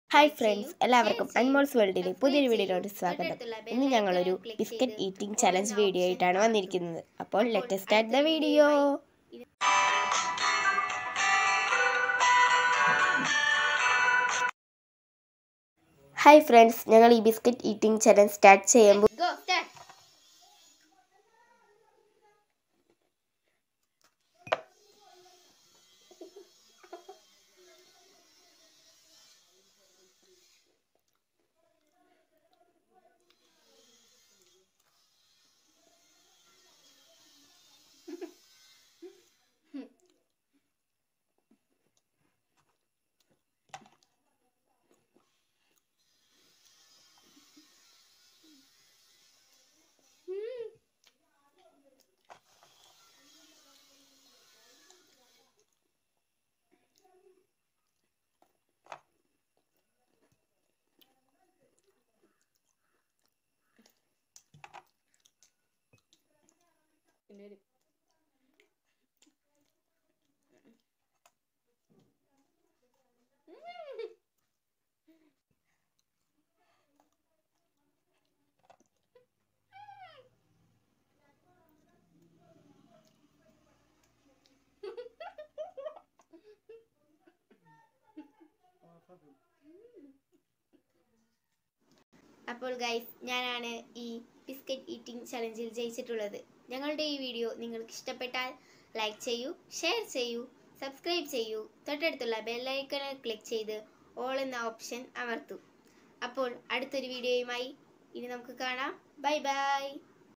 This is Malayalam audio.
ഹായ് ഫ്രണ്ട്സ് എല്ലാവർക്കും അൻമോൾസ് വേൾഡിലെ പുതിയൊരു വീഡിയോയിലോട്ട് സ്വാഗതം ഇന്ന് ഞങ്ങളൊരു ബിസ്ക്കറ്റ് ഈറ്റിംഗ് ചലഞ്ച് വീഡിയോ ആയിട്ടാണ് വന്നിരിക്കുന്നത് അപ്പോൾ let start the video hi friends ഞങ്ങൾ ഈ ബിസ്ക്കറ്റ് ഈറ്റിംഗ് ചലഞ്ച് സ്റ്റാർട്ട് ചെയ്യുമ്പോൾ Go, start. അപ്പോൾ ഗൈസ് ഞാനാണ് ഈ ബിസ്ക്കറ്റ് ഈറ്റിംഗ് ചലഞ്ചിൽ ജയിച്ചിട്ടുള്ളത് ഞങ്ങളുടെ ഈ വീഡിയോ നിങ്ങൾക്ക് ഇഷ്ടപ്പെട്ടാൽ ലൈക്ക് ചെയ്യൂ ഷെയർ ചെയ്യൂ സബ്സ്ക്രൈബ് ചെയ്യൂ തൊട്ടടുത്തുള്ള ബെല്ലൈക്കണിൽ ക്ലിക്ക് ചെയ്ത് ഓൾ എന്ന ഓപ്ഷൻ അമർത്തൂ അപ്പോൾ അടുത്തൊരു വീഡിയോയുമായി ഇനി നമുക്ക് കാണാം ബൈ ബൈ